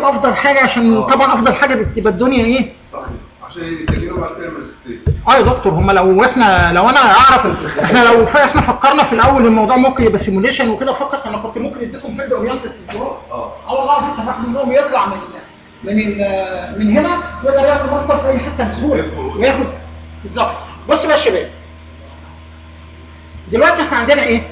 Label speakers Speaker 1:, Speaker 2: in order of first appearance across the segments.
Speaker 1: افضل حاجه عشان
Speaker 2: آه.
Speaker 1: طبعا افضل حاجه بتبقى الدنيا ايه
Speaker 2: صحيح عشان يسجلوا بعد كده ماجستير
Speaker 1: اه يا دكتور هم لو احنا لو انا اعرف احنا لو ف- احنا فكرنا في الاول الموضوع ممكن يبقى سيموليشن وكده فقط انا كنت ممكن اديتهم فيلد اورينتد في الجروب
Speaker 2: اه
Speaker 1: اه والله العظيم كان واحد منهم يطلع من من ال- من هنا يقدر ياخد ماستر في اي حته بسهوله وياخد بالظبط بص بقى يا شباب دلوقتي احنا عندنا ايه؟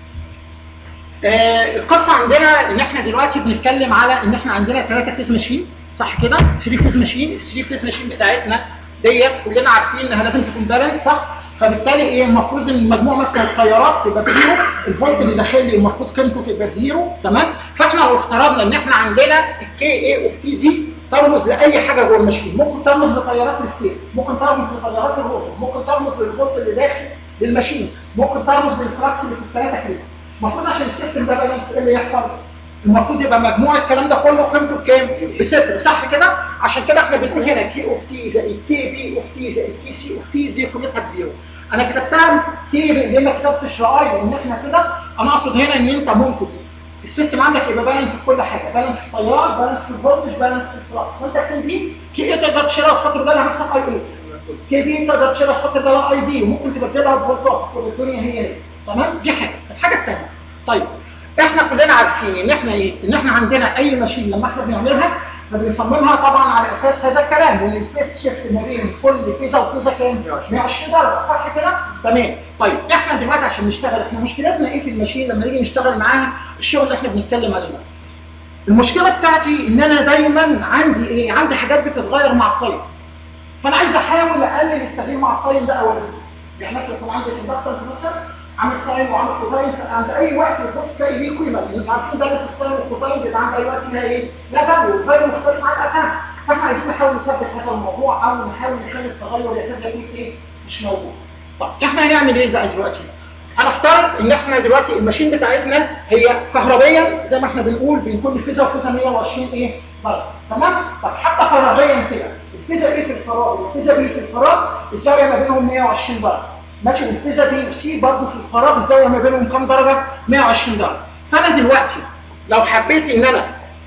Speaker 1: آه القصه عندنا ان احنا دلوقتي بنتكلم على ان احنا عندنا ثلاثه فيز ماشين صح كده؟ 3 فيز ماشين ال 3 فيز ماشين بتاعتنا ديت كلنا عارفين انها لازم تكون بالانس صح؟ فبالتالي ايه المفروض ان المجموع مثلا التيارات تبقى بزيرو الفولت اللي داخل لي المفروض قيمته تبقى بزيرو تمام؟ فاحنا لو افترضنا ان احنا عندنا الكي اي اوف تي دي ترمز لاي حاجه جوه الماشين ممكن ترمز لتيارات الستيت ممكن ترمز لتيارات الروتور ممكن ترمز للفولت اللي داخل للماشين ممكن ترمز للفراكس اللي في الثلاثه فيز المفروض عشان السيستم ده بالانس ايه اللي يحصل المفروض يبقى مجموع الكلام ده كله قيمته بكام بصفر صح كده عشان كده احنا بنقول هنا كي اوف تي زائد كي بي اوف تي زائد كي سي اوف تي دي قيمتها بزيرو انا كتبتها كي ليه ما كتبتش راي لان احنا كده انا اقصد هنا ان انت ممكن السيستم عندك يبقى بالانس في كل حاجه بالانس في التيار بالانس في الفولتج بالانس في الفلكس فانت بتدي كي ايه تقدر تشيلها وتحط بدلها مثلا اي اي كي بي تقدر تشيلها تحط بدلها اي بي وممكن تبدلها بفولتات تبقى الدنيا هي هي تمام دي حاجه الحاجه الثانيه طيب احنا كلنا عارفين ان احنا ايه ان احنا عندنا اي ماشين لما احنا بنعملها فبنصممها طبعا على اساس هذا الكلام وان الفيس شيفت ما بين كل فيزا وفيزا كام 120 درجه صح كده تمام طيب احنا دلوقتي عشان نشتغل احنا مشكلتنا ايه في الماشين لما نيجي نشتغل معاها الشغل اللي احنا بنتكلم عليه ده المشكله بتاعتي ان انا دايما عندي ايه عندي حاجات بتتغير مع التايم فانا عايز احاول اقلل التغيير مع التايم ده اولا يعني مثلا يكون عندي الاندكتنس مثلا عامل ساين وعامل كوزاين فعند اي وقت بتبص تلاقي ليه قيمه لان انتوا عارفين داله الساين والكوزاين بيبقى عند اي وقت ليها ايه؟ لها فاليو الفاليو مختلف عن الارقام فاحنا عايزين نحاول نثبت هذا الموضوع او نحاول نخلي التغير يكاد يكون ايه؟ مش موجود. طب احنا هنعمل ايه بقى دلوقتي؟ هنفترض ان احنا دلوقتي الماشين بتاعتنا هي كهربيا زي ما احنا بنقول بين كل فيزا وفيزا 120 ايه؟ درجه تمام؟ طب حتى فراغيا كده الفيزا ايه في الفراغ والفيزا بي في الفراغ الزاويه ما بينهم 120 درجه ماشي والفيزا بي وسي برضه في الفراغ الزاويه ما بينهم كام درجه؟ 120 درجه فانا دلوقتي لو حبيت ان انا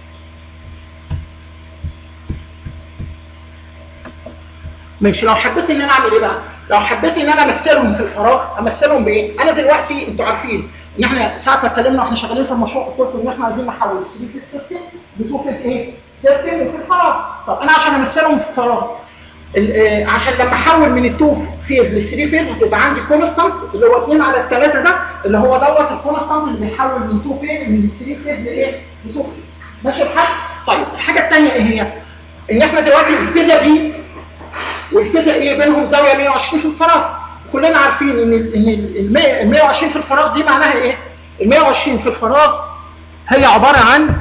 Speaker 1: ماشي لو حبيت ان انا اعمل ايه بقى؟ لو حبيت ان انا امثلهم في الفراغ امثلهم بايه؟ انا دلوقتي انتوا عارفين ان احنا ساعه ما اتكلمنا واحنا شغالين في المشروع قلت لكم ان احنا عايزين نحول ال 3 فيز سيستم ل 2 فيز ايه؟ سيستم وفي الفراغ طب انا عشان امثلهم في الفراغ ال- آه، عشان لما احول من التو فيز للثري فيز هتبقى عندي كونستانت اللي هو 2 على الثلاثه ده اللي هو دوت الكونستانت اللي بيحول من تو فيز من 3 فيز لايه؟ لتو فيز ماشي الحال؟ طيب الحاجه الثانيه ايه هي؟ ان احنا دلوقتي الفيزا دي والفيزا ايه بينهم زاويه 120 في الفراغ كلنا عارفين ان ال ان ال ال 120 في الفراغ دي معناها ايه؟ ال 120 في الفراغ هي عباره عن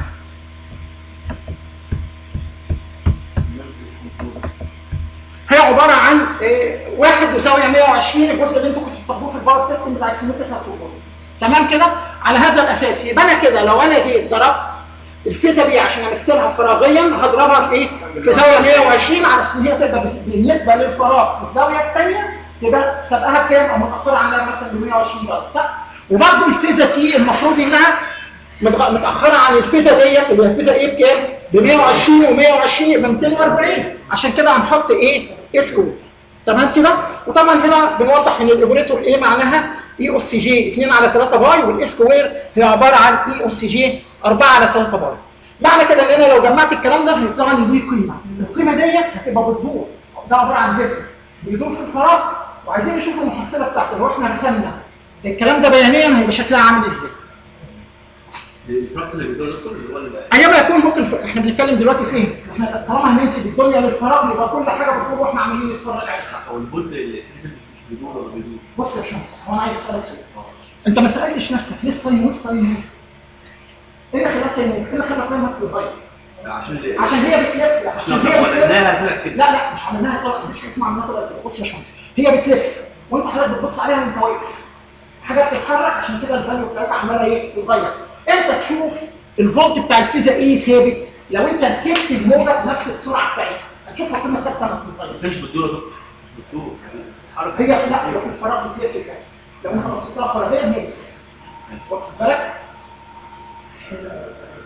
Speaker 1: هي عباره عن إيه واحد وزاويه 120 الجزء اللي انتوا كنتوا بتاخدوه في الباور سيستم بتاع السيمتريكال توبول تمام كده على هذا الاساس يبقى انا كده لو انا جيت ضربت الفيزا دي عشان امثلها فراغيا هضربها في ايه؟ في زاويه 120 على اساس ان هي تبقى بس- بالنسبه للفراغ في الزاويه الثانيه تبقى سابقاها بكام او متاخره عنها مثلا ب 120 درجه صح؟ وبرده الفيزا سي المفروض انها متغ- متاخره عن الفيزا ديت اللي هي الفيزا ايه بكام؟ ب 120 و120 يبقى 240 عشان كده هنحط ايه؟ اسكو تمام كده؟ وطبعا هنا بنوضح ان الاوبريتور ايه معناها اي او سي جي 2 على 3 باي والاسكوير هي عباره عن اي او سي جي 4 على 3 باي. معنى كده ان انا لو جمعت الكلام ده هيطلع لي دي قيمه، القيمه ديت هتبقى بتدور ده عباره عن فيكتور بيدور في الفراغ وعايزين نشوف المحصله بتاعته لو احنا رسمنا الكلام ده بيانيا هيبقى شكلها عامل ازاي؟
Speaker 3: الفراكس اللي بيدور دكتور اللي هو ال-
Speaker 1: ايام يكون ممكن ف... احنا بنتكلم دلوقتي في ايه؟ احنا طالما هننسب الدنيا للفراغ يبقى كل حاجه بتدور واحنا عمالين نتفرج عليها.
Speaker 3: او البولت اللي السيرفيس مش بيدور ولا بيدور
Speaker 1: بص يا شمس هو انا عايز اسالك سؤال انت ما سالتش نفسك ليه الصين ويف صين ويف؟ ايه اللي خلاها صين ويف؟ ايه اللي خلى قيمها تتغير؟
Speaker 3: عشان ال-
Speaker 1: عشان هي بتلف
Speaker 3: عشان
Speaker 1: عشان
Speaker 3: لو
Speaker 1: هي بتلف
Speaker 3: ولدناها طلعت كده
Speaker 1: لا لا مش عملناها طلع مش اسمها عملناها طلع كده بص يا باشمهندس هي بتلف وانت حضرتك بتبص عليها وانت واقف حاجه بتتحرك عشان كده الفاليو بتاعتها عماله ايه تتغير امتى تشوف الفولت بتاع الفيزا ايه ثابت لو انت ركبت الموجه بنفس السرعه بتاعتها هتشوفها قيمه ثابته ما
Speaker 3: بس
Speaker 1: بتتغيرش
Speaker 3: هي مش بتدور يا دكتور مش بتدور يعني بتتحرك
Speaker 1: هي لا هي في الفراغ بتلف كده لو انت بصيت لها فراغيا هي واخد بالك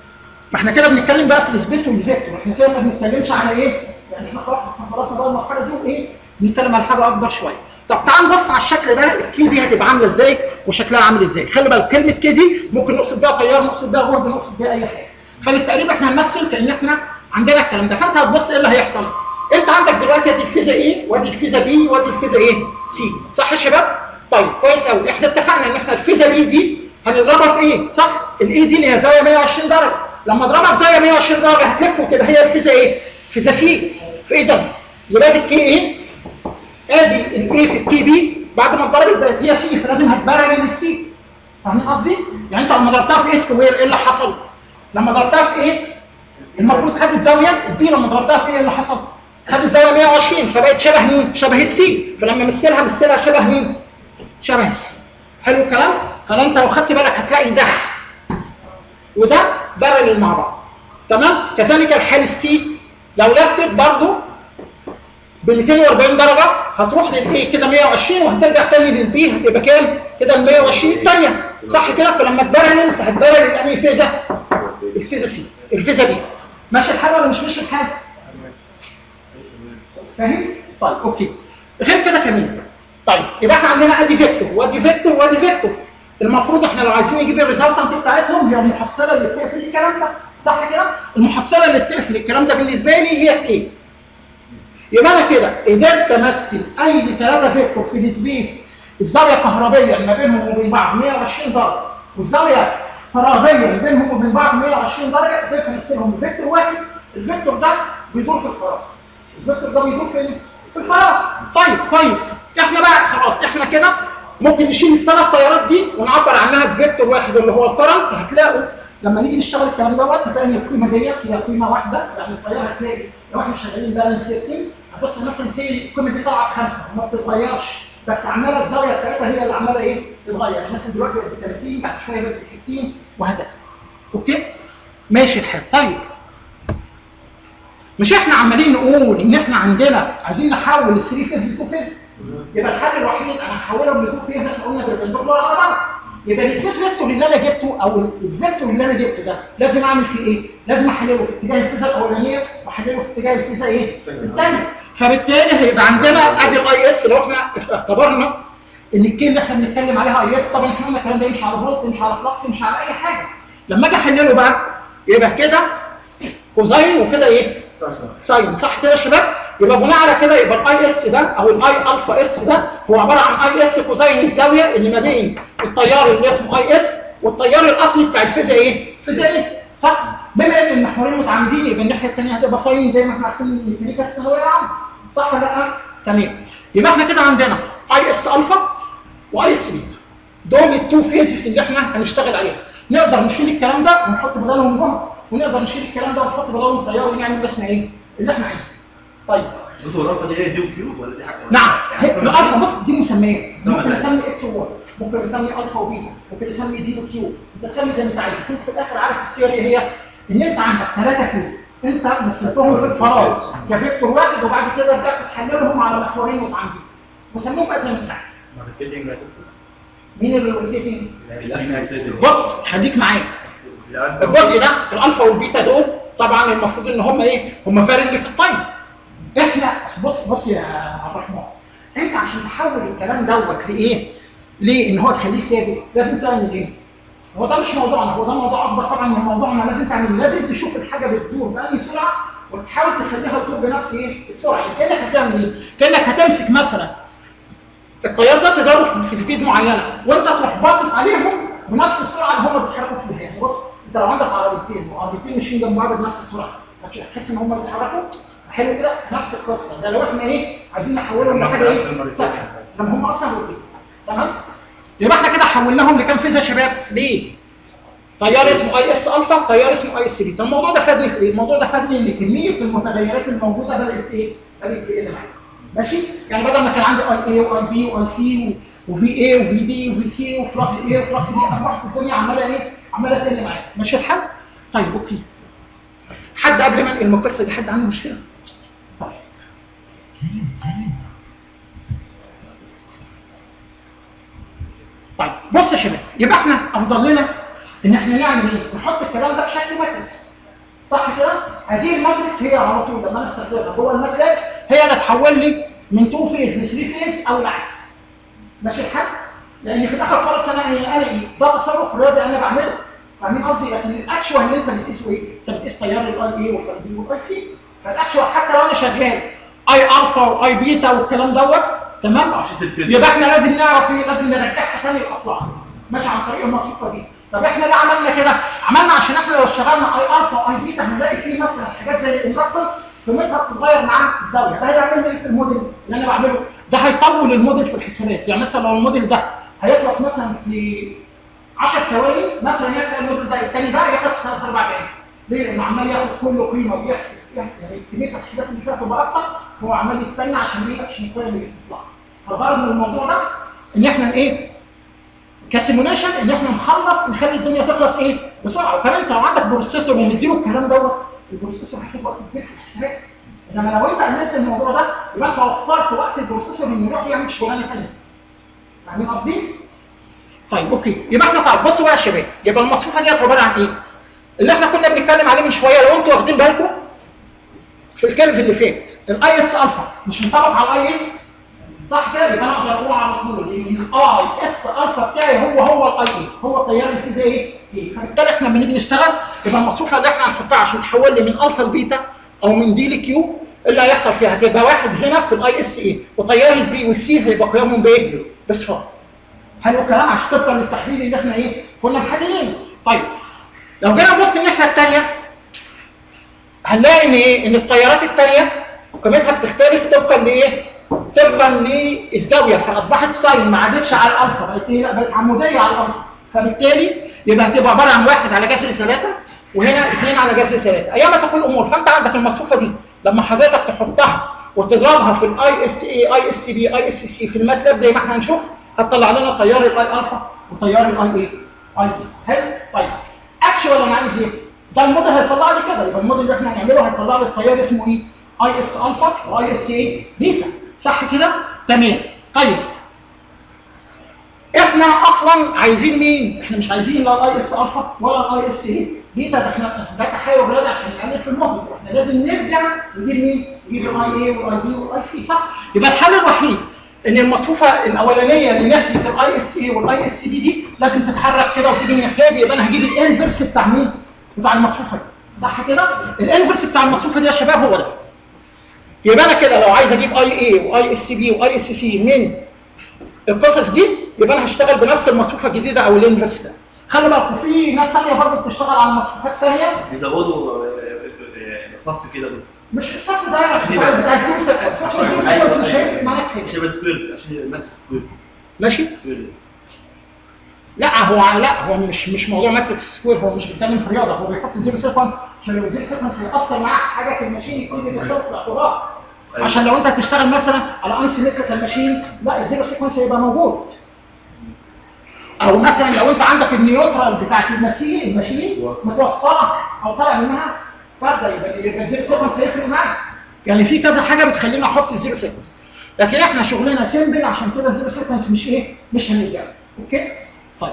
Speaker 1: ما احنا كده بنتكلم بقى في السبيس والفيكتور احنا كده ما بنتكلمش على ايه يعني احنا خلاص احنا خلصنا بقى المرحله دي وايه بنتكلم على حاجه اكبر شويه طب تعال نبص على الشكل ده الكي دي هتبقى عامله ازاي وشكلها عامل ازاي خلي بالك كلمه كي دي ممكن نقصد بيها تيار نقصد بيها جهد نقصد بيها اي حاجه فللتقريب احنا هنمثل كان احنا عندنا الكلام ده فانت هتبص ايه اللي هيحصل انت عندك دلوقتي ادي الفيزا ايه وادي الفيزا بي وادي الفيزا ايه سي صح يا شباب طيب كويس قوي احنا اتفقنا ان احنا الفيزا بي دي هنضربها في ايه صح الاي دي اللي هي زاويه 120 درجه لما اضربها في زاويه 120 درجه هتلف وتبقى هي الفيزا ايه فيزا سي فاذا يبقى دي الكي ايه ادي الاي في الكي بي بعد ما اتضربت بقت هي سي فلازم هتبرر للسي فاهمين قصدي يعني انت لما ضربتها في ايه سكوير ايه اللي حصل لما ضربتها في ايه المفروض خدت زاويه البي لما ضربتها في ايه اللي حصل خدت زاويه 120 فبقت شبه مين شبه السي فلما مثلها مثلها شبه مين شبه السي حلو الكلام فانت لو خدت بالك هتلاقي ده وده بارلل مع بعض تمام كذلك الحال السي لو لفت برضو ب 240 درجه هتروح للاي كده 120 وهترجع تاني للبي هتبقى كام كده ال 120 الثانيه صح كده فلما تبرلل انت هتبرلل انهي فيزا الفيزا سي الفيزا بي ماشي الحال ولا مش ماشي الحال فاهم طيب اوكي غير كده كمان طيب يبقى احنا عندنا ادي فيكتور وادي فيكتور وادي فيكتور المفروض احنا لو عايزين نجيب الريزلتنت بتاعتهم هي المحصله اللي بتقفل الكلام ده صح كده المحصله اللي بتقفل الكلام ده بالنسبه لي هي الكي يبقى انا كده قدرت امثل اي ثلاثه فيكتور في السبيس الزاويه الكهربيه اللي ما بينهم وبين بعض 120 درجه والزاويه فراغيه اللي بينهم وبين بعض 120 درجه قدرت امثلهم بفيكتور واحد الفيكتور ده بيدور في الفراغ الفيكتور ده بيدور فين؟ في الفراغ طيب كويس احنا بقى خلاص احنا كده ممكن نشيل الثلاث تيارات دي ونعبر عنها بفيكتور واحد اللي هو الكرنت هتلاقوا لما نيجي نشتغل الكلام دوت هتلاقي ان القيمه ديت هي قيمه واحده يعني التيار هتلاقي لو احنا شغالين بالانس سيستم هتبص مثلا سي القيمه دي طالعه بخمسه وما بتتغيرش بس عماله الزاويه بتاعتها هي اللي عماله ايه تتغير يعني مثلا دلوقتي بقت ب 30 بعد شويه بقت ب 60 وهكذا اوكي ماشي الحال طيب مش احنا عمالين نقول ان احنا عندنا عايزين نحول ال 3 فيز ل 2 فيز يبقى الحل الوحيد انا هحولهم ل 2 فيز احنا قلنا بالبندقله على بعض يبقى السبيس فيكتور اللي انا جبته او الفيكتور اللي انا جبته ده لازم اعمل فيه ايه؟ لازم احلله في اتجاه الفيزا الاولانيه واحلله في اتجاه الفيزا ايه؟ الثانيه فبالتالي هيبقى عندنا ادي الاي اس لو احنا اعتبرنا ان الكي اللي احنا بنتكلم عليها اي اس طبعا احنا قلنا الكلام ده يمشي على فولت يمشي على فلكس يمشي على اي حاجه لما اجي احلله بقى يبقى كده كوزاين وكده ايه؟ ساين صح كده يا شباب؟ يبقى بناء على كده يبقى الاي اس ده او الاي الفا اس ده هو عباره عن اي اس كوزاين الزاويه اللي ما بين التيار اللي اسمه اي اس والتيار الاصلي بتاع الفيزا ايه؟ فيزا ايه؟ صح؟ بما ان المحورين متعامدين يبقى الناحيه الثانيه هتبقى ساين زي ما احنا عارفين ان الميكانيكا الثانويه العامه صح ولا لا؟ تمام يبقى احنا كده عندنا اي اس الفا واي اس بيتا دول التو فيزز اللي احنا هنشتغل عليهم نقدر نشيل الكلام ده ونحط بدالهم جهد ونقدر نشيل الكلام ده ونحط بدالهم تيار ونعمل اللي احنا ايه؟ اللي احنا عايزينه طيب
Speaker 3: دكتور الرفض دي هي دي وكيو ولا دي حاجه
Speaker 1: نعم
Speaker 3: يعني
Speaker 1: هي-
Speaker 3: مثلاً
Speaker 1: الالفا بص دي مسميات
Speaker 3: زمن
Speaker 1: ممكن
Speaker 3: عادي.
Speaker 1: اسمي اكس وواي ممكن اسمي الفا وبيتا ممكن اسمي دي وكيو انت تسمي زي ما انت عايز بس انت في الاخر عارف السير ايه هي ان انت عندك ثلاثه فيز انت مثلتهم في الفراغ كفيكتور واحد وبعد كده رجعت تحللهم على محورين متعامدين وسميهم بقى زي ما انت عايز
Speaker 3: ماركتنج بقى
Speaker 1: مين اللي روتيتنج
Speaker 3: دكتور.
Speaker 1: بص خليك معايا الجزء ده الالفا والبيتا دول طبعا المفروض ان هم ايه هم فارق في التايم احنا أصل بص بص يا عبد الرحمن انت عشان تحول الكلام دوت لايه ليه ان هو تخليه ثابت لازم تعمل ايه هو ده مش موضوعنا هو ده موضوع اكبر طبعا من موضوعنا لازم تعمل لازم تشوف الحاجه بتدور باي سرعه وتحاول تخليها تدور بنفس ايه السرعه يعني كانك هتعمل ايه كانك هتمسك مثلا التيار ده تدور في- في سبيد معينه وانت تروح باصص عليهم بنفس السرعه اللي هم بيتحركوا فيها يعني بص انت لو عندك عربيتين وعربيتين ماشيين جنب بعض بنفس السرعه هتش- هتحس ان هم بيتحركوا حلو كده نفس القصه ده لو احنا ايه عايزين نحولهم لحاجه ايه ثابته لما هم اصلا روتين تمام يبقى احنا كده حولناهم لكام فيزا يا شباب ليه تيار اسمه اي اس الفا تيار اسمه اي اس بيتا الموضوع ده فادني في ايه الموضوع ده فادني ان كميه المتغيرات الموجوده بدات ايه بدات تقل معايا ماشي يعني بدل ما كان عندي اي اي واي بي واي سي وفي اي وفي بي وفي سي وفلكس اي وفلكس بي اصبحت الدنيا عماله ايه عماله تقل معايا ماشي الحال طيب اوكي حد قبل ما انقل من القصه دي حد عنده مشكله طيب طيب بص يا شباب يبقى احنا افضل لنا ان احنا نعمل ايه؟ نحط الكلام ده بشكل ماتريكس صح كده هذه الماتريكس هي على طول لما انا استخدمها جوه الماتلاب هي اللي تحول لي من 2 فيز ل 3 فيز او العكس ماشي الحال لان في الاخر خالص انا ايه انا ايه ده تصرف رياضي انا بعمله فاهمين قصدي لكن الاكشوال اللي انت بتقيسه ايه انت بتقيس تيار الاي اي والاي بي والاي سي فالاكشوال حتى لو انا شغال اي الفا واي بيتا والكلام دوت تمام
Speaker 3: عشان الفيلم
Speaker 1: يبقى احنا لازم نعرف ايه لازم نرجعها تاني لاصلها ماشي عن طريق المصفوفه دي طب احنا ليه عملنا كده عملنا عشان احنا لو اشتغلنا اي الفا واي بيتا هنلاقي فيه مثلا حاجات زي الاندكتنس قيمتها بتتغير مع الزاويه ده هيعمل لي إيه في الموديل اللي انا بعمله ده هيطول الموديل في الحسابات يعني مثلا لو الموديل ده هيخلص مثلا في 10 ثواني مثلا يبقى الموديل ده الثاني ده يخلص في 3 4 دقائق ليه؟ لانه عمال ياخد كل قيمه ويحسب يحسب يعني كميه الحسابات اللي فيها تبقى اكتر فهو عمال يستنى عشان ايه عشان القيم اللي بتطلع فالغرض من الموضوع ده ان احنا ايه كسيموليشن ان احنا نخلص نخلي الدنيا تخلص ايه بسرعه وكمان انت لو عندك بروسيسور ومديله الكلام دوت البروسيسور هياخد وقت كبير في الحسابات انما لو انت قللت الموضوع ده يبقى انت وفرت وقت البروسيسور انه يروح يعمل شغلانه ثانيه فاهمين قصدي؟ طيب اوكي يبقى احنا طيب بصوا بقى يا شباب يبقى المصفوفه ديت عباره عن ايه؟ اللي احنا كنا بنتكلم عليه من شويه لو انتوا واخدين بالكم في الكيرف اللي فات الاي اس الفا مش منطبق على الاي ايه؟ صح كده يبقى انا اقدر اقول على طول ان الاي اس الفا بتاعي هو هو الاي اي هو التيار اللي فيه زي ايه؟ ايه فبالتالي احنا لما نيجي نشتغل يبقى المصفوفه اللي احنا هنحطها عشان تحول لي من الفا لبيتا او من دي لكيو اللي هيحصل فيها هتبقى واحد هنا في الاي اس اي وتيار البي والسي هيبقى قيمهم بايه؟ بصفار حلو الكلام عشان طبقا للتحليل اللي احنا ايه كنا محللينه طيب لو جينا نبص الناحيه الثانيه هنلاقي ان ايه ان التيارات الثانيه قيمتها بتختلف طبقا لايه طبقا للزاويه فاصبحت ساين ما عادتش على الالفا بقت ايه لا بقت عموديه على الالفا فبالتالي يبقى هتبقى عباره عن واحد على جذر ثلاثه وهنا اثنين على جذر ثلاثه ايام ما تكون الامور فانت عندك المصفوفه دي لما حضرتك تحطها وتضربها في الاي اس اي اي اس بي اي اس سي في الماتلاب زي ما احنا هنشوف هتطلع لنا تيار الاي الفا وتيار الاي ايه اي بي حلو طيب اكشوال انا عايز ايه ده الموديل هيطلع لي كده يبقى الموديل اللي احنا هنعمله هيطلع لي التيار اسمه ايه اي اس الفا واي اس اي بيتا صح كده تمام طيب احنا اصلا عايزين مين احنا مش عايزين لا الاي اس الفا ولا الاي اس اي بيتا ده احنا ده تحايل رياضي عشان نقلل في الموديل واحنا لازم نرجع نجيب مين نجيب الاي اي والاي بي والاي سي صح يبقى الحل الوحيد ان المصفوفه الاولانيه اللي ناحيه الاي اس اي والاي اس بي دي لازم تتحرك كده وتيجي من الناحيه دي يبقى انا هجيب الانفرس بتاع مين بتاع المصفوفه دي صح كده الانفرس بتاع المصفوفه دي يا شباب هو ده يبقى انا كده لو عايز اجيب اي اي واي اس بي واي اس سي من القصص دي يبقى انا هشتغل بنفس المصفوفه الجديده او الانفرس ده خلي بالكم في ناس ثانيه برضه بتشتغل على مصفوفات ثانيه
Speaker 3: بيزودوا آه، آه، آه، صف كده
Speaker 1: مش الصف ده عشان بتاع الزيرو سيكونس احنا الزيرو سيكونس مش هيفرق معانا في حاجه
Speaker 3: عشان يبقى سكوير عشان يبقى ماتش سكوير
Speaker 1: ماشي
Speaker 3: سكوير
Speaker 1: لا هو لا هو مش مش موضوع ماتريكس سكوير هو مش بيتكلم في الرياضه هو بيحط زيرو سيكونس عشان لو الزيرو سيكونس هيأثر معاك حاجه في الماشين يكون بيدخله في الاعتبار عشان لو انت هتشتغل مثلا على انسلكتد ماشين لا الزيرو سيكونس هيبقى موجود او مثلا لو انت عندك النيوترال بتاعت الماشين الماشين متوصله او طالع منها فرده يبقى يبقى الزيرو سيكونس هيفرق معاك يعني في كذا حاجه بتخليني احط الزيرو سيكونس لكن احنا شغلنا سيمبل عشان كده الزيرو سيكونس مش ايه مش هنرجع اوكي طيب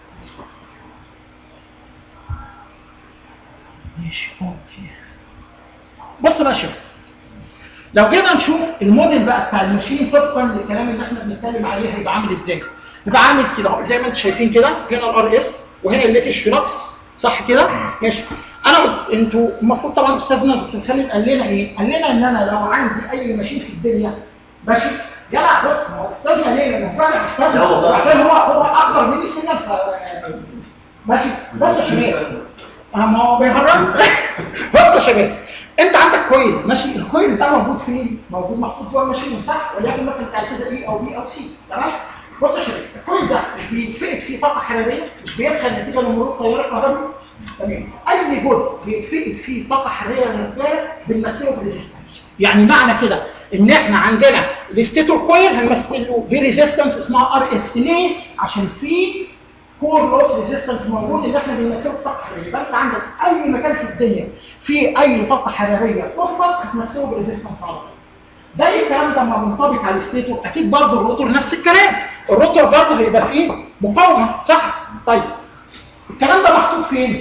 Speaker 1: ماشي اوكي بص بقى يا شباب لو جينا نشوف الموديل بقى بتاع الماشين طبقا للكلام اللي احنا بنتكلم عليه هيبقى عامل ازاي يبقى عامل كده اهو زي ما انتم شايفين كده هنا الار اس وهنا الليتش فلوكس صح كده ماشي انا قلت انتوا المفروض طبعا استاذنا دكتور خالد قال لنا ايه قال لنا ان انا لو عندي اي ماشين في الدنيا ماشي جدع بص ما هو استاذنا ليه لانه فعلا استاذنا
Speaker 3: لا والله.
Speaker 1: وبعدين هو هو اكبر مني سنا ف ماشي بص يا شباب آه، ما هو بيهرب بص يا شباب انت عندك كويل ماشي الكويل ده موجود فين؟ موجود محطوط جوه الماشين صح؟ وليكن مثلا بتاع كذا بي او بي او سي تمام؟ بص يا شباب الكويل ده مش بيتفقد فيه طاقه حراريه مش بيسخن نتيجه لمرور تيار الكهربي تمام اي جزء بيتفقد فيه طاقه حراريه للرجاله بنمثله بريزيستنس يعني معنى كده ان احنا عندنا الستيتور كويل هنمثله بريزيستنس اسمها ار اس ليه؟ عشان في كور لوس ريزيستنس موجود اللي احنا بنمثله بطاقه حراريه يبقى انت عندك اي مكان في الدنيا فيه اي طاقه حراريه تفرض هتمثله بريزيستنس على طول زي الكلام ده لما بينطبق على الستيتور اكيد برضه الروتور نفس الكلام الروتور برضه هيبقى فيه مقاومه صح طيب الكلام ده محطوط فين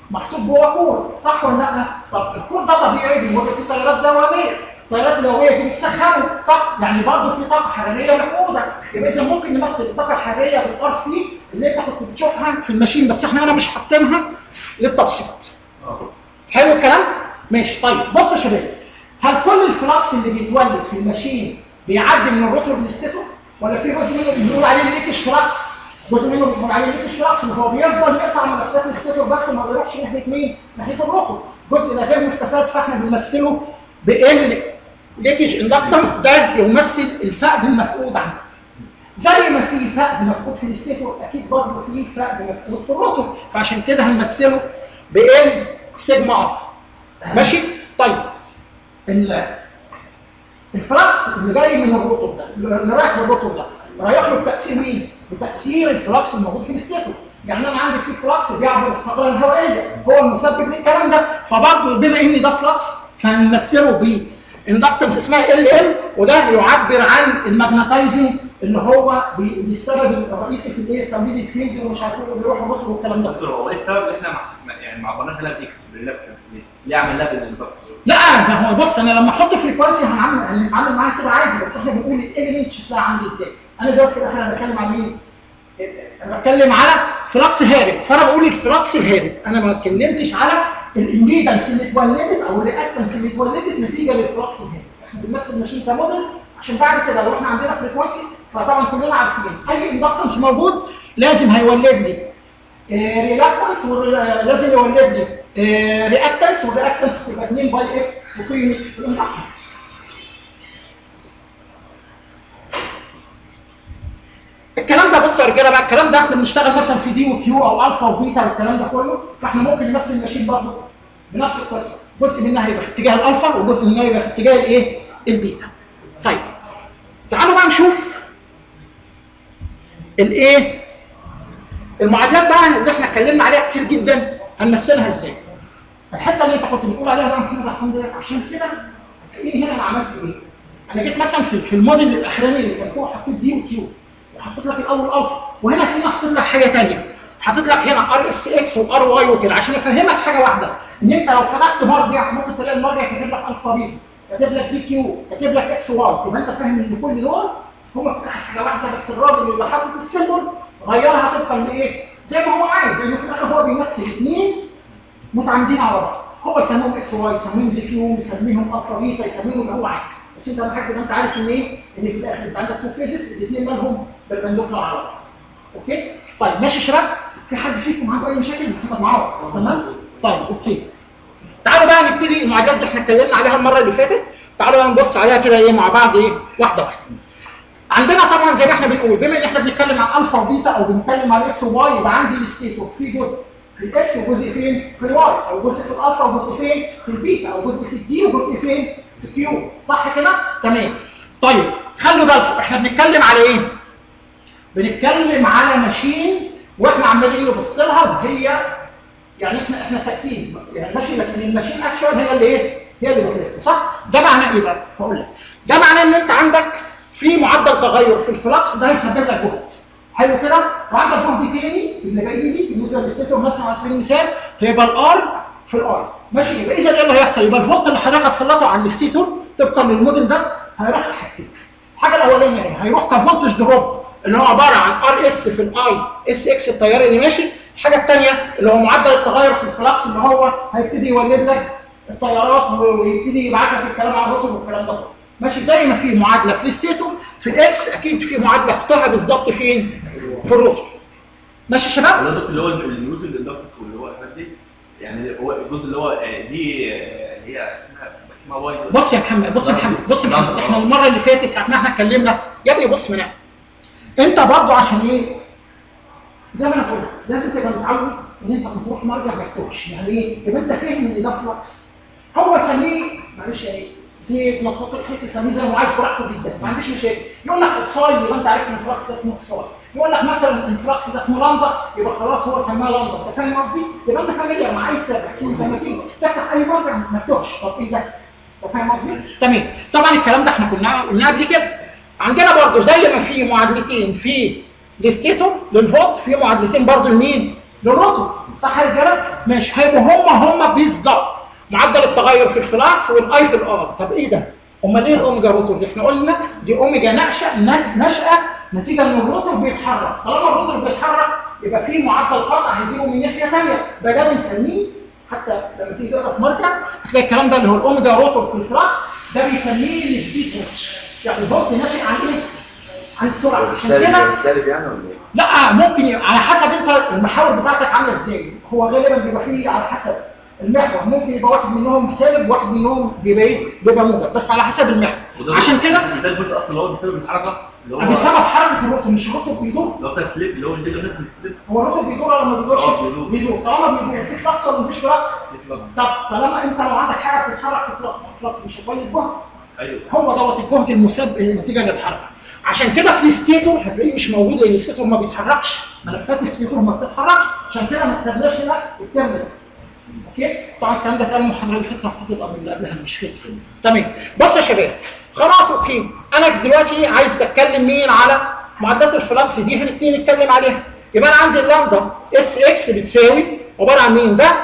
Speaker 1: محطوط جوه كور صح ولا لا؟ طب الكور ده طبيعي بيمر فيه تيارات دواميه التيارات الدواميه دي بتسخنه صح؟ يعني برضه في طاقه حراريه مفقوده يبقى اذا ممكن نمثل الطاقه الحراريه بالار سي اللي انت كنت بتشوفها في الماشين بس احنا هنا مش حاطينها للتبسيط
Speaker 2: اه
Speaker 1: حلو الكلام؟ ماشي طيب بصوا يا شباب هل كل الفلكس اللي بيتولد في الماشين بيعدي من الروتور للستاتور ولا في جزء منه بنقول عليه ليكش فلكس جزء منه بنقول عليه ليكش فلكس اللي هو بيفضل يقطع ملفات الستاتور بس ما بيروحش ناحيه مين؟ ناحيه الروتور الجزء ده غير مستفاد فاحنا بنمثله بال ليكج اندكتنس ده يمثل الفقد المفقود عندك زي ما في فقد مفقود في الستيتور اكيد برضه في فقد مفقود في الروتور فعشان كده هنمثله بال سيجما ار ماشي طيب ال- الفلكس اللي جاي من الروتور ده اللي رايح للروتور ده رايح له بتاثير مين؟ بتاثير الفلكس الموجود في الستيتور يعني انا عندي في فلكس بيعبر الصدره الهوائيه هو المسبب للكلام ده فبرضه بما ان ده فلكس فهنمثله ب اندكتنس اسمها ال ال وده يعبر عن الماجنتايزنج اللي هو بي- بالسبب الرئيسي في الايه توليد الفيلد ومش عارف ايه وبيروح الروتور والكلام ده
Speaker 3: دكتور هو ايه السبب ان احنا مع- يعني ما عبرناش لها باكس بالريلاكتنس ليه؟ ليه عملناها بالانفاكت؟
Speaker 1: لا ما هو بص انا لما احط فريكوانسي هنعمل هنتعامل معاها كده عادي بس احنا بنقول الاليمنت شكلها عامل ازاي انا دلوقتي في الاخر انا بتكلم عن مين؟ انا بتكلم على فلكس هارب فانا بقول الفلكس الهارب انا ما اتكلمتش على الامبيدنس اللي اتولدت او الرياكتنس اللي اتولدت نتيجه للفلكس الهارب احنا بنمثل ماشين كموديل عشان بعد كده لو احنا عندنا فريكوانسي فطبعا كلنا عارفين اي اندكتنس موجود لازم هيولد لي ريلاكتنس ولازم يولد لي رياكتنس والرياكتنس تبقى 2 باي اف وقيمه الاندكتنس الكلام ده بص يا رجاله بقى الكلام ده احنا بنشتغل مثلا في دي وكيو او الفا وبيتا والكلام ده كله فاحنا ممكن نمثل الماشين برضه بنفس القصه جزء منها يبقى في اتجاه الالفا وجزء منها يبقى في اتجاه الايه؟ البيتا. طيب تعالوا بقى نشوف الايه؟ المعادلات بقى اللي احنا اتكلمنا عليها كتير جدا هنمثلها ازاي؟ الحته اللي انت كنت بتقول عليها بقى محمد عشان دي عشان كده هتلاقيني هنا انا عملت ايه؟ انا جيت مثلا في, في الموديل الاخراني اللي كان فوق حطيت دي وكيو وحطيت لك الاول الفا وهنا هتلاقيني حطيت لك حاجه ثانيه حاطط لك هنا ار اس اكس وار واي وكده عشان افهمك حاجه واحده ان انت لو فتحت مرجع ممكن تلاقي المرجع كاتب لك الفا بي كاتب لك دي كيو كاتب لك اكس واي يبقى انت فاهم ان كل دول هم في الاخر حاجه واحده بس الراجل اللي حاطط السيمبل غيرها طبقا لايه؟ زي ما هو عايز لانه في الاخر هو بيمثل اثنين متعامدين على بعض هو يسميهم اكس واي يسميهم دي كيو يسميهم الفا بيتا يسميهم اللي هو عايزه بس انت اهم حاجه تبقى انت عارف ان ايه؟ ان في الاخر انت عندك تو فيزز الاثنين مالهم بالبندوكلر على بعض اوكي؟ طيب ماشي يا شباب؟ في حد فيكم عنده اي مشاكل؟ محمد معوض تمام؟ طيب اوكي تعالوا بقى نبتدي المعادلات اللي احنا اتكلمنا عليها المره اللي فاتت تعالوا بقى نبص عليها كده ايه مع بعض ايه واحده واحده عندنا طبعا زي ما احنا بنقول بما ان احنا بنتكلم عن الفا وبيتا او بنتكلم عن اكس وواي يبقى عندي الستيتور في جزء في الاكس وجزء فين؟ في الواي او جزء في الالفا وجزء فين؟ في البيتا او جزء في الدي وجزء فين؟ في الكيو صح كده؟ تمام طيب خلوا بالكم احنا بنتكلم على ايه؟ بنتكلم على ماشين واحنا عمالين نبص لها وهي يعني احنا احنا ساكتين يعني ماشي لكن الماشين اكشوال هي اللي ايه؟ هي اللي بتلف صح؟ ده معناه ايه بقى؟ هقول لك ده معناه ان انت عندك في معدل تغير في الفلكس ده هيسبب لك جهد حلو كده؟ وعندك جهد تاني اللي باقي لي بالنسبه للستيتور مثلا على سبيل المثال هيبقى الار في الار ماشي يبقى اذا ايه اللي هيحصل؟ يبقى الفولت اللي حضرتك هتسلطه على الستيتور طبقا للموديل ده هيروح في حاجتين الحاجه الاولانيه ايه؟ هيروح كفولتج دروب اللي هو عباره عن ار اس في الاي اس اكس التيار اللي ماشي الحاجه الثانيه اللي هو معدل التغير في الفلكس اللي هو هيبتدي يولد لك التيارات ويبتدي يبعت لك الكلام على الروتور والكلام ده كله ماشي زي ما في معادله في الستيتور في الاكس اكيد في معادله اختها بالظبط فين؟ في الروتور ماشي يا شباب؟
Speaker 3: ولا دكتور اللي هو النيوتن الاندكتنس واللي هو الحاجات دي يعني هو الجزء اللي هو آه، دي آه، اللي هي اسمها اسمها واي
Speaker 1: بص يا محمد بص يا محمد بص يا محمد احنا المره اللي فاتت ساعه ما احنا اتكلمنا يا ابني بص من هنا. انت برضو عشان ايه زي ما انا قلت لازم تبقى متعود ان انت بتروح مرجع ما تتوهش يعني ايه تبقى انت فاهم ان ده فلكس هو يسميه معلش يعني زي نقاط الحيط يسميه زي ما هو عايز براحته جدا ما عنديش مشاكل يقول لك اكساي يبقى انت عارف ان الفلكس ده اسمه اكساي يقول لك مثلا الفلكس ده اسمه لامدا يبقى خلاص هو سماه لامدا انت فاهم قصدي؟ يبقى انت فاميليار مع اي كتاب بحيث ان انت لما تيجي تفتح اي مرجع ما تتوهش طب ايه ده؟ انت فاهم قصدي؟ تمام طبعا الكلام ده احنا كنا قلناه قبل كده عندنا برضو زي ما في معادلتين في الستيتور للفولت في معادلتين برضو لمين؟ للروتور صح يا رجاله ماشي هيبقوا هم هم بالظبط معدل التغير في الفلاكس والاي في الار طب ايه ده امال ايه الاوميجا روتور دي احنا قلنا دي اوميجا نشأ ن- نشأة نتيجه ان الروتور بيتحرك طالما الروتور بيتحرك يبقى في معدل قطع هيجيله من ناحيه ثانيه ده ده بنسميه حتى لما تيجي تقرا في ماركر هتلاقي الكلام ده اللي هو الاوميجا روتور في الفلاكس ده بنسميه السبيد ريتش يعني الفولت ناشئ عن ايه؟ عن السرعه عشان كده
Speaker 4: سالب سالب يعني ولا ايه؟
Speaker 1: لا ممكن ي- على حسب انت المحاور بتاعتك عامله ازاي هو غالبا بيبقى فيه على حسب المحور ممكن يبقى واحد منهم سالب واحد منهم بيبقى ايه بيبقى موجب بس على حسب المحور
Speaker 3: وده
Speaker 1: عشان كده
Speaker 3: ده البولت اصلا اللي هو بسبب الحركه اللي هو
Speaker 1: بسبب حركه الروتور مش الروتور بيدور
Speaker 3: اللي هو بتاع السليب اللي هو اللي بيقول لك السليب
Speaker 1: هو الروتور بيدور ولا ما بيدورش
Speaker 3: اه، بيدور.
Speaker 1: بيدور طالما بيدور في فلكس ولا مفيش فلكس طب طالما انت لو عندك حاجه بتتحرك في فلكس فلكس مش هتولد جهد
Speaker 3: ايوه
Speaker 1: هو دوت الجهد المساب نتيجه للحركه عشان كده في الستيتور هتلاقيه مش موجود لان الستيتور ما بيتحركش ملفات الستيتور ما بتتحركش عشان كده ما كتبناش هنا الترم ده اوكي طبعا الكلام ده اتقال المحاضره اللي فاتت اعتقد او اللي قبلها مش فاكر تمام بص يا شباب خلاص اوكي انا دلوقتي عايز اتكلم مين على معادلات الفلكس دي هنبتدي نتكلم عليها يبقى انا عندي اللامدا اس اكس بتساوي عباره عن مين ده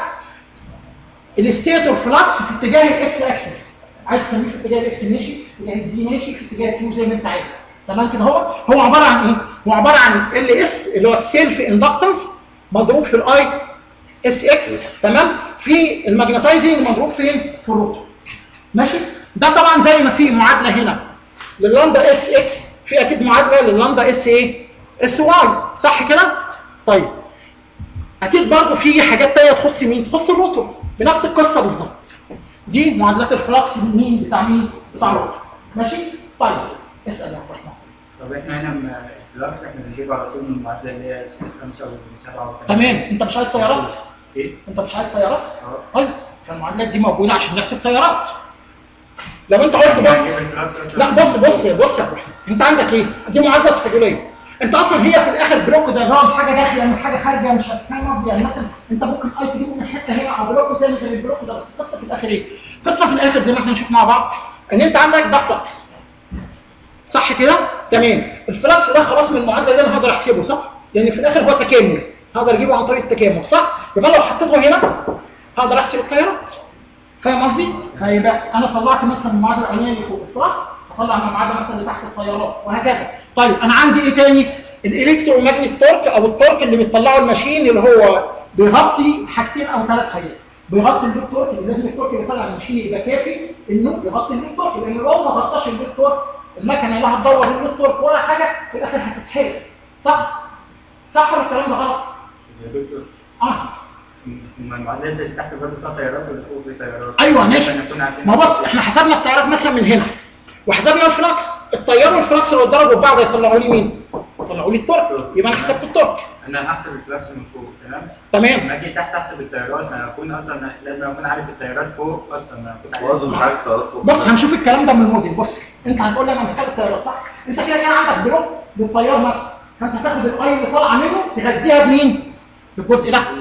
Speaker 1: الستيتور فلكس في اتجاه الاكس اكسس عايز تسميه في اتجاه الاكس ماشي في اتجاه الدي ماشي في اتجاه الكيو زي ما انت عايز تمام كده هو هو عباره عن ايه هو عباره عن ال اس اللي هو السيلف اندكتنس مضروب في الاي اس اكس تمام في الماجنتايزنج مضروب فين في الروتور ماشي ده طبعا زي ما في معادله هنا لللامدا اس اكس في اكيد معادله لللامدا اس ايه اس واي صح كده طيب اكيد برضه في حاجات تانية تخص مين تخص الروتور بنفس القصه بالظبط دي معادلات الفلكس مين بتاع مين بتاع الروتور ماشي طيب اسال يا عبد الرحمن
Speaker 5: طب احنا هنا م- الفلكس احنا بنجيبه على طول من المعادله اللي هي 5 و 7
Speaker 1: تمام انت مش عايز طيارات
Speaker 5: ايه؟
Speaker 1: انت مش عايز طيارات
Speaker 5: اه
Speaker 1: طيب فالمعادلات دي موجوده عشان نحسب طيارات لو انت قلت بس
Speaker 5: نجيب الفلكس أصلاً.
Speaker 1: لا بص بص بص يا ابو احمد انت عندك ايه دي معادله تفاضليه انت اصلا هي في الاخر بلوك دايجرام حاجه داخله من حاجه خارجه مش فاهم قصدي يعني مثلا انت ممكن اي تجيبه من حته هنا او بلوك تاني غير البلوك ده بس القصه في الاخر ايه القصه في الاخر زي ما احنا نشوف مع بعض ان انت عندك ده فلكس صح كده تمام الفلكس ده خلاص من المعادله دي انا هقدر احسبه صح لان في الاخر هو تكامل هقدر اجيبه عن طريق التكامل صح يبقى لو حطيته هنا هقدر احسب التيارات فاهم قصدي؟ فيبقى انا طلعت مثلا المعادله الاولانيه اللي فوق الفلكس اطلع المعادله مثلا اللي تحت التيارات وهكذا. طيب انا عندي ايه تاني؟ الالكترومagnetic تورك او التورك اللي بيطلعه الماشين اللي هو بيغطي حاجتين او ثلاث حاجات. بيغطي اللود تورك اللي لازم التورك اللي طالع من الماشين يبقى كافي انه يغطي اللود تورك لان لو ما غطاش اللود تورك المكنه لا هتدور اللود تورك ولا حاجه في الاخر هتتحرق. صح؟ صح ولا الكلام ده غلط؟
Speaker 5: يا دكتور
Speaker 1: اه
Speaker 5: ما المعادله اللي تحت برضه فيها طيارات ولا فوق فيها طيارات؟
Speaker 1: ايوه ماشي
Speaker 5: عشان نكون عارفين
Speaker 1: ما بص احنا حسبنا التيارات مثلا من هنا وحسبنا الفلكس التيار والفلكس لو اتضربوا ببعض هيطلعوا لي مين؟ يطلعوا لي التورك يبقى انا حسبت التورك
Speaker 5: انا هحسب الفلكس من فوق تمام؟
Speaker 1: تمام
Speaker 5: لما اجي تحت احسب التيارات ما اكون اصلا لازم اكون عارف التيارات فوق اصلا ما اكون
Speaker 4: هو اصلا مش عارف الطيارات فوق.
Speaker 1: بص هنشوف الكلام ده من الموديل بص انت هتقول لي انا محتاج التيارات صح؟ انت كده كده عندك بلوك للتيار مثلا فانت هتاخد الاي اللي طالعه منه تغذيها بمين؟ بالجزء ده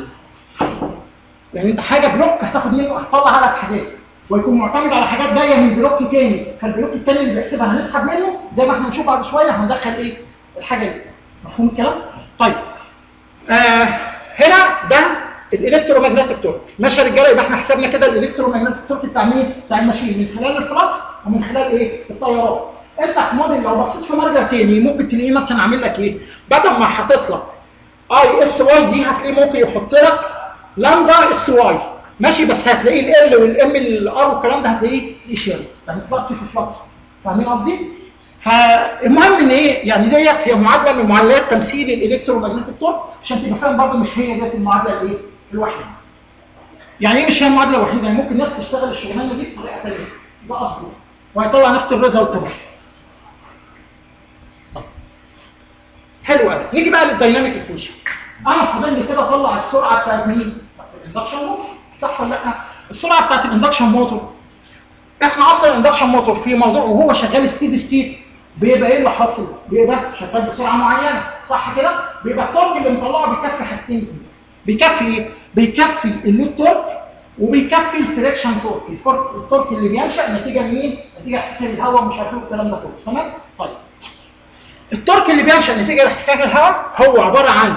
Speaker 1: لان انت حاجه بلوك هتاخد منه هتطلع لك حاجات ويكون معتمد على حاجات جايه من بلوك تاني فالبلوك التاني اللي بيحسبها هنسحب منه زي ما احنا هنشوف بعد شويه هندخل ايه الحاجه دي مفهوم الكلام طيب آه هنا ده الالكترومagnetic تورك ماشي يا رجاله يبقى احنا حسبنا كده الالكترومagnetic تورك بتاع مين بتاع الماشين من خلال الفلكس ومن خلال ايه التيارات انت في موديل لو بصيت في مرجع تاني ممكن تلاقيه مثلا عامل لك ايه بدل ما حاطط لك اي اس واي دي هتلاقيه ممكن يحط لك لامدا اس واي ماشي بس هتلاقيه ال والام الار والكلام ده هتلاقيه يشيل يعني فلكس في فلكس فاهمين قصدي؟ فالمهم ان ايه يعني ديت هي معادله من معادلات تمثيل الالكترومagnetic تورك عشان تبقى فاهم برضه مش هي ديت المعادله الايه؟ الوحيده. يعني ايه مش هي المعادله الوحيده؟ يعني ممكن ناس تشتغل الشغلانه دي بطريقه ثانيه ده قصدي وهيطلع نفس الريزلت برضه. طب. حلو قوي نيجي بقى للدايناميك ايكويشن انا فاضل لي كده اطلع السرعه بتاعت مين؟ بتاعت الاندكشن موتور صح ولا لا؟ السرعه بتاعت الاندكشن موتور احنا اصلا الاندكشن موتور في موضوع وهو شغال ستيدي ستيت بيبقى ايه اللي حاصل؟ بيبقى شغال بسرعه معينه صح كده؟ بيبقى التورك اللي مطلعه بيكفي حاجتين دول. بيكفي ايه؟ بيكفي اللود تورك وبيكفي الفريكشن تورك الفرق التورك اللي بينشا نتيجه لمين؟ نتيجه احتكاك الهواء مش عارف ايه الكلام ده كله تمام؟ طيب التورك اللي بينشا نتيجه لاحتكاك الهواء هو عباره عن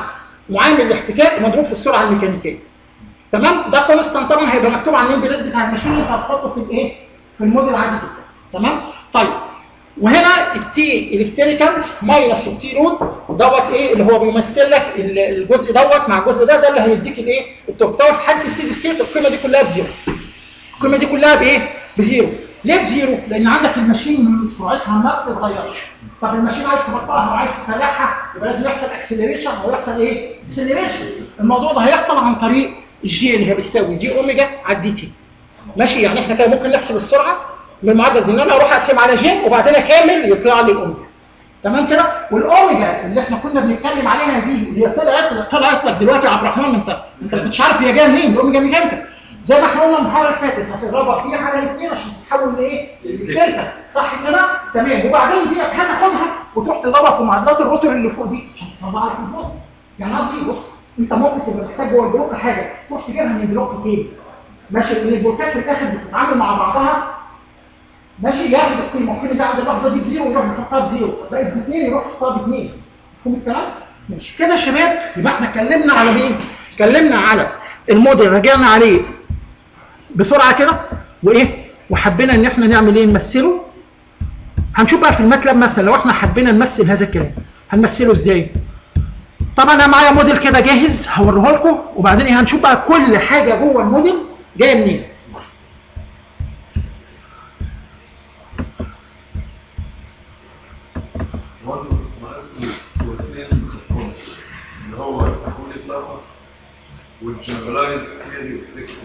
Speaker 1: معامل الاحتكاك مضروب في السرعه الميكانيكيه تمام ده كونستانت طبعا هيبقى مكتوب على النيم بلاد بتاع الماشين اللي انت هتحطه في الايه في الموديل عادي جدا تمام طيب وهنا التي الكتريكال ماينس التي لود دوت ايه اللي هو بيمثل لك ال- الجزء دوت مع الجزء ده ده اللي هيديك الايه التوب طبعا في حاله السيدي ستيت القيمه دي كلها بزيرو القيمه دي كلها بايه بزيرو ليه بزيرو لان عندك الماشين سرعتها ما بتتغيرش طب الماشين عايز تبطئها وعايز تسرعها يبقى لازم يحصل اكسلريشن او يحصل ايه اكسلريشن الموضوع ده هيحصل عن طريق الجي اللي هي بتساوي جي اوميجا على الدي تي ماشي يعني احنا كده ممكن نحسب السرعه من المعدل ان انا اروح اقسم على جي وبعدين اكامل يطلع لي الاوميجا تمام كده والاوميجا اللي احنا كنا بنتكلم عليها دي اللي هي طلعت طلعت لك دلوقتي يا عبد الرحمن انت انت ما كنتش عارف هي جايه منين الاوميجا ميكانيكا زي ما احنا قلنا المحاضره اللي فاتت هتضربها فيها حاجه الاثنين عشان تتحول لايه؟ للدلتا صح كده؟ تمام وبعدين دي هتاخدها وتروح تضربها في معادلات الروتور اللي فوق دي عشان تطلع لك من فوق يعني قصدي بص انت ممكن تبقى محتاج جوه البلوك حاجه تروح تجيبها من بلوك تاني ماشي لان البلوكات في الاخر بتتعامل مع بعضها ماشي ياخد القيمه القيمه دي عند اللحظه دي بزيرو ويروح يحطها بزيرو بقت باثنين يروح يحطها باثنين مفهوم الكلام؟ ماشي كده يا شباب يبقى احنا اتكلمنا على مين؟ اتكلمنا على الموديل رجعنا عليه بسرعه كده وايه؟ وحبينا ان احنا نعمل ايه؟ نمثله هنشوف بقى في الماتلاب مثلا لو احنا حبينا نمثل هذا الكلام هنمثله ازاي؟ طبعا انا معايا موديل كده جاهز هوريه لكم وبعدين إيه هنشوف بقى كل حاجه جوه الموديل جايه منين؟
Speaker 2: برضه ناقص كورسين خطهم اللي هو تحويل الطاقة والجنرالايز ثيوري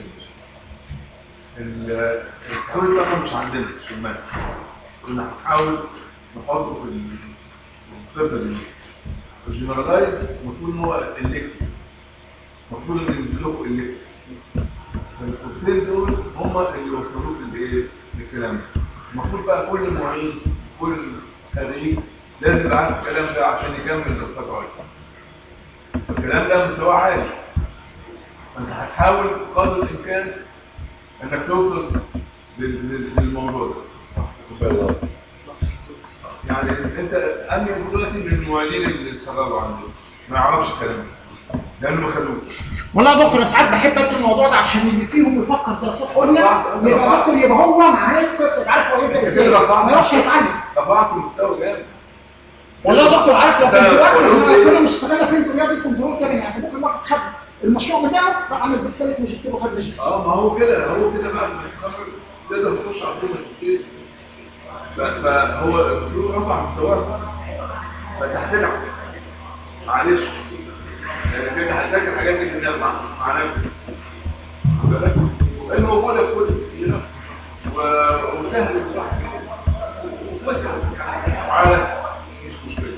Speaker 2: تحويل الطاقة مش عندنا في المنهج كنا هنحاول نحطه في ال- في الخطة دي الجنرالايز المفروض ان هو الكتريك المفروض ان ينزلوا الكتريك فالكورسين دول هم اللي وصلوك لايه؟ للكلام ده المفروض بقى كل معيد كل خريج لازم يبقى عارف الكلام ده عشان يكمل دراسات عليا الكلام ده مستوى عالي فانت هتحاول قدر الامكان انك توصل لل- لل- للموضوع ده صح
Speaker 4: ان شاء الله
Speaker 2: يعني انت اميز دلوقتي من المعيدين اللي اتخرجوا عندنا ما يعرفش الكلام ده لانه ما خدوش
Speaker 1: والله يا دكتور أنا ساعات بحب ادي الموضوع ده عشان اللي فيهم يفكر دراسات عليا
Speaker 2: رفعت-
Speaker 1: يبقى
Speaker 2: رفعت.
Speaker 1: دكتور يبقى هو معاه القصه يبقى عارف هو يبدا
Speaker 2: كده
Speaker 1: ازاي
Speaker 2: رفعت.
Speaker 1: ما يروحش يتعلم
Speaker 2: رفعت المستوى جامد
Speaker 1: والله يا دكتور عارف لو كان
Speaker 2: سبب
Speaker 1: في وقت
Speaker 2: قولوا
Speaker 1: احنا
Speaker 2: لي.
Speaker 1: كنا اشتغلنا في رياضه كنترول كمان يعني ممكن واحد خد المشروع بتاعه راح عمل رساله ماجستير وخد ماجستير
Speaker 2: اه ما هو كده هو كده بقى لما يتخرج تقدر تخش على طول ماجستير ف- فهو الدكتور رفع مستواه فتحترم معلش يعني كده هتذاكر حاجات دي كده مع, مع نفسك واخد بالك؟ لان موجوده في كل كتيره و- وسهل الواحد وسهل وعلى نفسك مش مشكله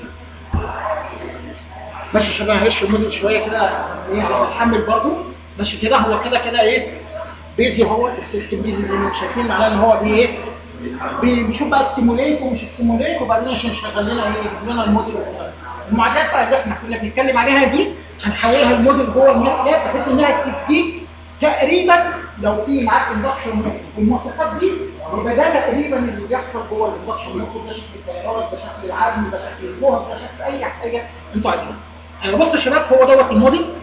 Speaker 1: ماشي يا شباب معلش الموديل شويه كده ايه هنحمل برضو ماشي كده هو كده كده ايه بيزي هو السيستم بيزي زي ما انتم شايفين معناه ان هو بي ايه بي- بيشوف بقى السيموليك ومش السيموليك وبعدين عشان يشغل لنا ايه يجيب لنا الموديل وخلاص. المعادلات بقى اللي احنا كنا بنتكلم عليها دي هنحولها الموديل جوه الماتلاب بحيث انها تديك تقريبا لو في معاك اندكشن موتور والمواصفات دي يبقى ده تقريبا اللي بيحصل جوه الاندكشن موتور ده شكل التيارات ده شكل العزم ده شكل الجهد ده شكل اي حاجه انتوا عايزينها. آه، بصوا يا شباب هو دوت الموديل